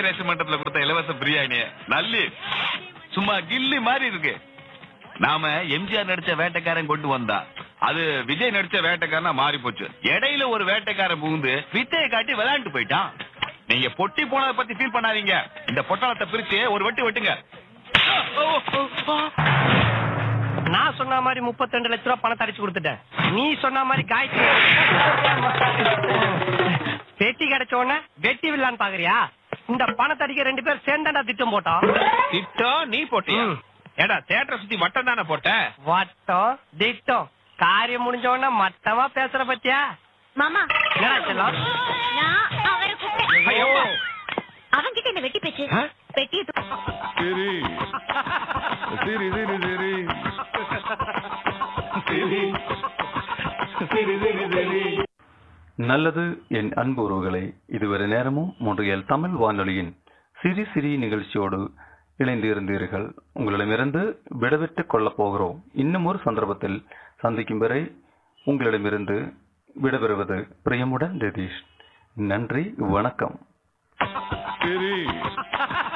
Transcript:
தியாகராஜ மன்றத்துல கொடுத்த இலவச பிரியாணி நல்லி சும்மா கில்லி மாதிரி இருக்கு நாம எம்ஜிஆர் நடிச்ச வேட்டைக்காரன் கொண்டு வந்தா அது விஜய் நடிச்ச வேட்டைக்காரனா மாறி போச்சு இடையில ஒரு வேட்டைக்காரன் புகுந்து வித்தையை காட்டி விளையாண்டு போயிட்டான் நீங்க பொட்டி போனதை பத்தி ஃபீல் பண்ணாதீங்க இந்த பொட்டலத்தை பிரிச்சு ஒரு வெட்டு வெட்டுங்க நான் சொன்ன மாதிரி 32 லட்ச ரூபாய் பணத்தை அடிச்சு கொடுத்துட்டேன் நீ சொன்ன மாதிரி காய்ச்சி பெட்டி கிடைச்ச உடனே வெட்டி விடலான்னு பாக்குறியா இந்த பணத்தை அடிக்க ரெண்டு பேர் சேர்ந்தாண்டா திட்டம் போட்டோம் திட்டம் நீ போட்டியா ம். ஏடா தேட்டரை சுத்தி வட்டம் தானே போட்ட வட்டம் திட்டம் காரியம் முடிஞ்ச உடனே மட்டமா பேசுற பத்தியா மாமா என்னடா செல்லம் நான் அவரை கூப்பிட்டேன் ஐயோ. அவன்கிட்ட இந்த வெட்டி பேச்சு ஆ? வெட்டிய தூ- சரி சரி சரி சரி சரி சரி சரி நல்லது என் அன்பு உறவுகளை இதுவரை நேரமும் மூன்றியல் தமிழ் வானொலியின் சிரி சிரி நிகழ்ச்சியோடு இணைந்து இருந்தீர்கள் உங்களிடமிருந்து விடைபெற்றுக் கொள்ளப் போகிறோம் இன்னும் ஒரு சந்தர்ப்பத்தில் சந்திக்கும் வரை உங்களிடமிருந்து விடைபெறுவது பிரியமுடன் ரதீஷ் நன்றி வணக்கம் சரி